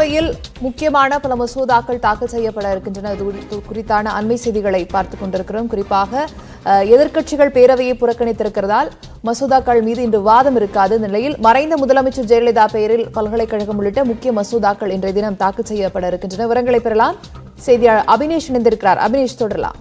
பேரவையில் முக்கியமான பல மசோதாக்கள் தாக்கல் செய்யப்பட இருக்கின்றன இது குறி- குறித்தான அண்மை செய்திகளை பார்த்துக் கொண்டிருக்கிறோம் குறிப்பாக அஹ், எதிர்க்கட்சிகள் பேரவையை புறக்கணித்திருக்கிறதால் மசோதாக்கள் மீது இன்று வாதம் இருக்காது இந்த நிலையில் மறைந்த முதலமைச்சர் ஜெயலலிதா பெயரில் பல்கலைக்கழகம் உள்ளிட்ட முக்கிய மசோதாக்கள் இன்றைய தினம் தாக்கல் செய்யப்பட இருக்கின்றன விவரங்களை பெறலாம் செய்தியாளர் அபினேஷ் இணைந்திருக்கிறார் அபினேஷ் தொடரலாம்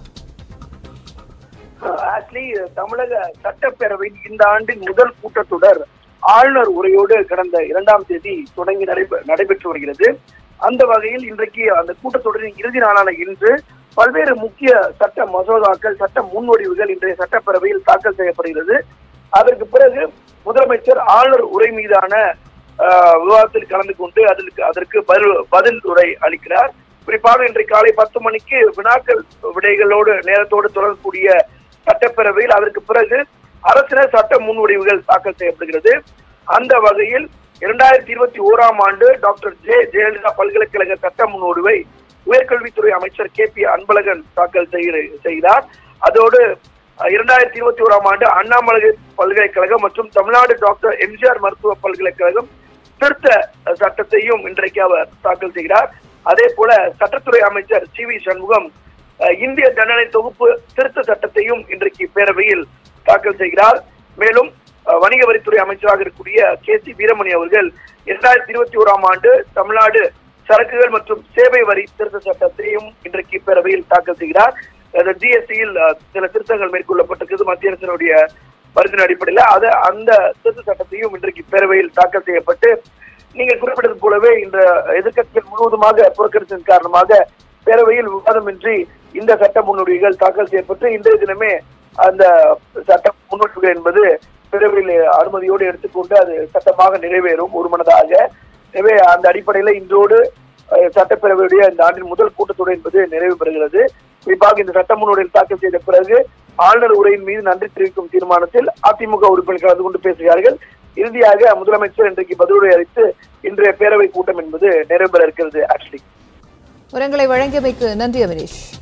ஆக்சுவலி தமிழக சட்டப்பேரவையின் இந்த ஆண்டின் முதல் கூட்டத்தொடர் ஆளுநர் உரையோடு கடந்த இரண்டாம் தேதி தொடங்கி நடைபெ- நடைபெற்று வருகிறது அந்த வகையில் இன்றைக்கு அந்த கூட்டத்தொடரின் இறுதி நாளான இன்று பல்வேறு முக்கிய சட்ட மசோதாக்கள் சட்ட முன்வடிவுகள் இன்றைய சட்டப்பேரவையில் தாக்கல் செய்யப்படுகிறது அதற்கு பிறகு முதலமைச்சர் ஆளுநர் உரை மீதான ஆஹ், விவாதத்தில் கலந்து கொண்டு அதற்கு அதற்கு பதில் பதில் உரை அளிக்கிறார் குறிப்பாக இன்றைக்கு காலை பத்து மணிக்கு வினாக்கள் விடைகளோடு நேரத்தோடு தொடரக்கூடிய சட்டப்பேரவையில் அதற்கு பிறகு அரசினர் சட்ட முன்வடிவுகள் தாக்கல் செய்யப்படுகிறது அந்த வகையில் இரண்டாயிரத்தி இருபத்தி ஓராம் ஆண்டு டாக்டர் ஜே ஜெயலலிதா பல்கலைக்கழக சட்ட முன்வடிவை உயர்கல்வித்துறை அமைச்சர் கே பி அன்பழகன் தாக்கல் செய்கிற- செய்தார் அதோடு அஹ், இரண்டாயிரத்தி இருபத்தி ஓராம் ஆண்டு அண்ணாமலை பல்கலைக்கழகம் மற்றும் தமிழ்நாடு டாக்டர் எம்ஜிஆர் மருத்துவ பல்கலைக்கழகம் திருத்த அஹ், சட்டத்தையும் இன்றைக்கு அவர் தாக்கல் செய்கிறார் அதே போல சட்டத்துறை அமைச்சர் சி வி சண்முகம் அஹ், இந்திய தண்டனை தொகுப்பு திருத்த சட்டத்தையும் இன்றைக்கு பேரவையில் தாக்கல் செய்கிறார் மேலும் அஹ், வணிக வரித்துறை அமைச்சராக இருக்கக்கூடிய கே சி வீரமணி அவர்கள் இரண்டாயிரத்தி இருபத்தி ஓராம் ஆண்டு தமிழ்நாடு சரக்குகள் மற்றும் சேவை வரி திருத்த சட்டத்தையும் இன்றைக்கு பேரவையில் தாக்கல் செய்கிறார் ஜிஎஸ்டியில் சில திருத்தங்கள் மேற்கொள்ளப்பட்டிருக்கிறது மத்திய அரசினுடைய பரிந்துரை அடிப்படையில் அது அந்த திருத்த சட்டத்தையும் இன்றைக்கு பேரவையில் தாக்கல் செய்யப்பட்டு நீங்கள் குறிப்பிட்டது போலவே இந்த எதிர்க்கட்சிகள் முழுவதுமாக புறக்கணித்ததன் காரணமாக பேரவையில் விவாதமின்றி இந்த சட்ட முன்வடிவுகள் தாக்கல் செய்யப்பட்டு இன்றைய தினமே அந்த சட்ட முன்வடிவுகள் என்பது பேரவையில் அனுமதியோடு எடுத்துக்கொண்டு அது சட்டமாக நிறைவேறும் ஒருமனதாக எனவே அந்த அடிப்படையில இன்றோடு அஹ், சட்டப்பேரவையுடைய இந்த ஆண்டின் முதல் கூட்டத்தொடர் என்பது நிறைவு பெறுகிறது குறிப்பாக இந்த சட்ட முன்வடிவில் தாக்கல் செய்த பிறகு ஆளுநர் உரையின் மீது நன்றி தெரிவிக்கும் தீர்மானத்தில் அதிமுக உறுப்பினர் கலந்து கொண்டு பேசுகிறார்கள் இறுதியாக முதலமைச்சர் இன்றைக்கு பதிலுரை அளித்து இன்றைய பேரவை கூட்டம் என்பது நிறைவு பெற இருக்கிறது ஆக்சுவலி விவரங்களை வழங்கியமைக்கு நன்றி அபினேஷ்